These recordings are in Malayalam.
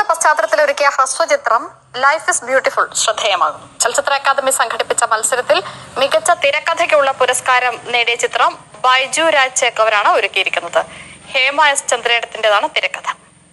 കോവിഡ് പശ്ചാത്തലത്തിൽ ഒരുക്കിയ ഹ്രസ്വചിത്രം ലൈഫ് ഇസ് ബ്യൂട്ടിഫുൾ ശ്രദ്ധേയമാകുന്നു ചലച്ചിത്ര അക്കാദമി സംഘടിപ്പിച്ച മത്സരത്തിൽ മികച്ച തിരക്കഥയ്ക്കുള്ള പുരസ്കാരം നേടിയ ചിത്രം ബൈജു രാജ് ചേക്കവരാണ് ഒരുക്കിയിരിക്കുന്നത് ഹേമ എസ് ചന്ദ്രേടത്തിന്റേതാണ് തിരക്കഥ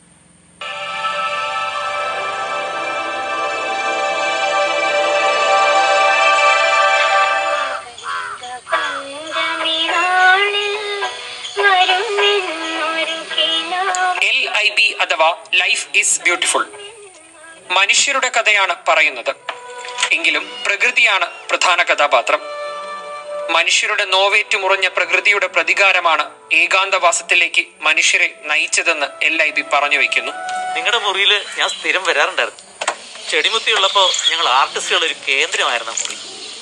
എൽ ഐ ബി അഥവാ ലൈഫ് ഈസ് ബ്യൂട്ടിഫുൾ മനുഷ്യരുടെ കഥയാണ് പറയുന്നത് എങ്കിലും പ്രകൃതിയാണ് പ്രധാന കഥാപാത്രം മനുഷ്യരുടെ നോവേറ്റുമുറഞ്ഞ പ്രകൃതിയുടെ പ്രതികാരമാണ് ഏകാന്തവാസത്തിലേക്ക് മനുഷ്യരെ നയിച്ചതെന്ന് എൽ ഐ ബി പറഞ്ഞു വയ്ക്കുന്നു നിങ്ങളുടെ മുറിയിൽ ഞാൻ സ്ഥിരം വരാറുണ്ടായിരുന്നു ചെടിമുത്തി ഉള്ളപ്പോ ഞങ്ങൾ ആർട്ടിസ്റ്റുകൾ ഒരു കേന്ദ്രമായിരുന്നു ആ മുറി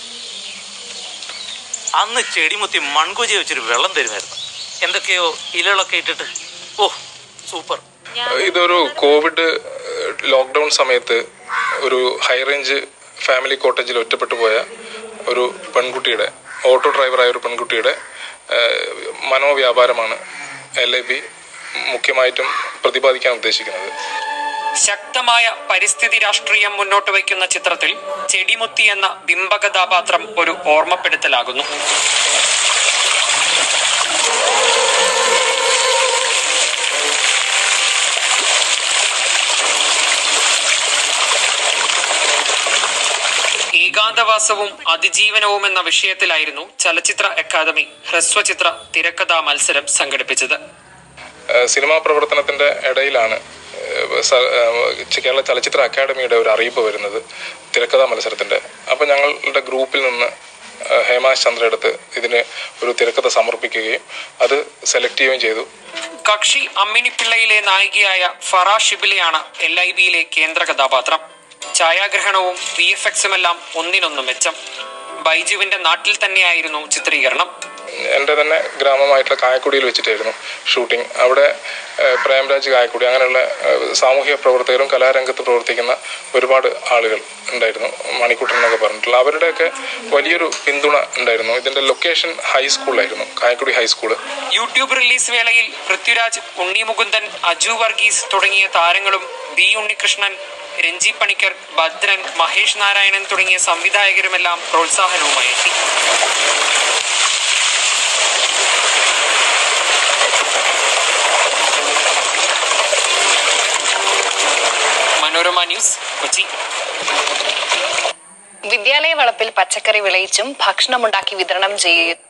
അന്ന് ചെടിമുത്തി മൺകൂജി വെച്ചൊരു വെള്ളം തരുമായിരുന്നു എന്തൊക്കെയോ ഇലകളൊക്കെ ഇട്ടിട്ട് ഓ സൂപ്പർ ഇതൊരു കോവിഡ് ലോക്ക്ഡൗൺ സമയത്ത് ഒരു ഹൈ റേഞ്ച് ഫാമിലി കോട്ടേജിൽ ഒറ്റപ്പെട്ടു പോയ ഒരു പെൺകുട്ടിയുടെ ഓട്ടോ ഡ്രൈവറായ ഒരു പെൺകുട്ടിയുടെ ഏഹ്, മനോവ്യാപാരമാണ് എൽ ഐ ബി മുഖ്യമായിട്ടും പ്രതിപാദിക്കാൻ ഉദ്ദേശിക്കുന്നത് ശക്തമായ പരിസ്ഥിതി രാഷ്ട്രീയം മുന്നോട്ട് വയ്ക്കുന്ന ചിത്രത്തിൽ ചെടിമുത്തി എന്ന ബിംബകഥാപാത്രം ഒരു ഓർമ്മപ്പെടുത്തലാകുന്നു ഏകാന്തവാസവും അതിജീവനവും എന്ന വിഷയത്തിലായിരുന്നു ചലച്ചിത്ര അക്കാദമി ഹ്രസ്വചിത്ര തിരക്കഥാ മത്സരം സംഘടിപ്പിച്ചത് ഏഹ്, സിനിമാ പ്രവർത്തനത്തിന്റെ ഇടയിലാണ് ഏഹ്, സ- ഏഹ്, കേരള ചലച്ചിത്ര അക്കാദമിയുടെ ഒരു അറിയിപ്പ് വരുന്നത് തിരക്കഥാ മത്സരത്തിന്റെ അപ്പൊ ഞങ്ങളുടെ ഗ്രൂപ്പിൽ നിന്ന് ഏഹ്, ഹേമാശ് ചന്ദ്രയെടുത്ത് ഇതിന് ഒരു തിരക്കഥ സമർപ്പിക്കുകയും അത് സെലക്ട് ചെയ്യുകയും ചെയ്തു കക്ഷി അമ്മിണിപ്പിള്ളയിലെ നായികയായ ഫറ ഷിബിലെയാണ് എൽ ഐ ബിയിലെ കേന്ദ്ര കഥാപാത്രം ഛായാഗ്രഹണവും വി എഫ് എക്സുമെല്ലാം ഒന്നിനൊന്നു മെച്ചം ബൈജുവിന്റെ നാട്ടിൽ തന്നെയായിരുന്നു ചിത്രീകരണം എൻ്റെ തന്നെ ഗ്രാമമായിട്ടുള്ള കായക്കുടിയിൽ വെച്ചിട്ടായിരുന്നു ഷൂട്ടിംഗ് അവിടെ ഏഹ്, പ്രേംരാജ് കായക്കുടി അങ്ങനെയുള്ള ഏഹ്, സാമൂഹിക പ്രവർത്തകരും കലാരംഗത്ത് പ്രവർത്തിക്കുന്ന ഒരുപാട് ആളുകൾ ഉണ്ടായിരുന്നു മണിക്കുട്ടൻ എന്നൊക്കെ പറഞ്ഞിട്ടുള്ള അവരുടെയൊക്കെ വലിയൊരു പിന്തുണ ഉണ്ടായിരുന്നു ഇതിന്റെ ലൊക്കേഷൻ ഹൈസ്കൂളായിരുന്നു കായക്കുടി ഹൈസ്കൂള് യൂട്യൂബ് റിലീസ് വേളയിൽ പൃഥ്വിരാജ് ഉണ്ണി മുകുന്ദൻ അജു വർഗീസ് തുടങ്ങിയ താരങ്ങളും ബി ഉണ്ണികൃഷ്ണൻ രഞ്ജി പണിക്കർ ഭദ്രൻ മഹേഷ് നാരായണൻ തുടങ്ങിയ സംവിധായകരുമെല്ലാം പ്രോത്സാഹനവുമായി എത്തി മനോരമ ന്യൂസ് കൊച്ചി വിദ്യാലയ വളപ്പിൽ പച്ചക്കറി വിളയിച്ചും ഭക്ഷണമുണ്ടാക്കി വിതരണം ചെയ്യുകയും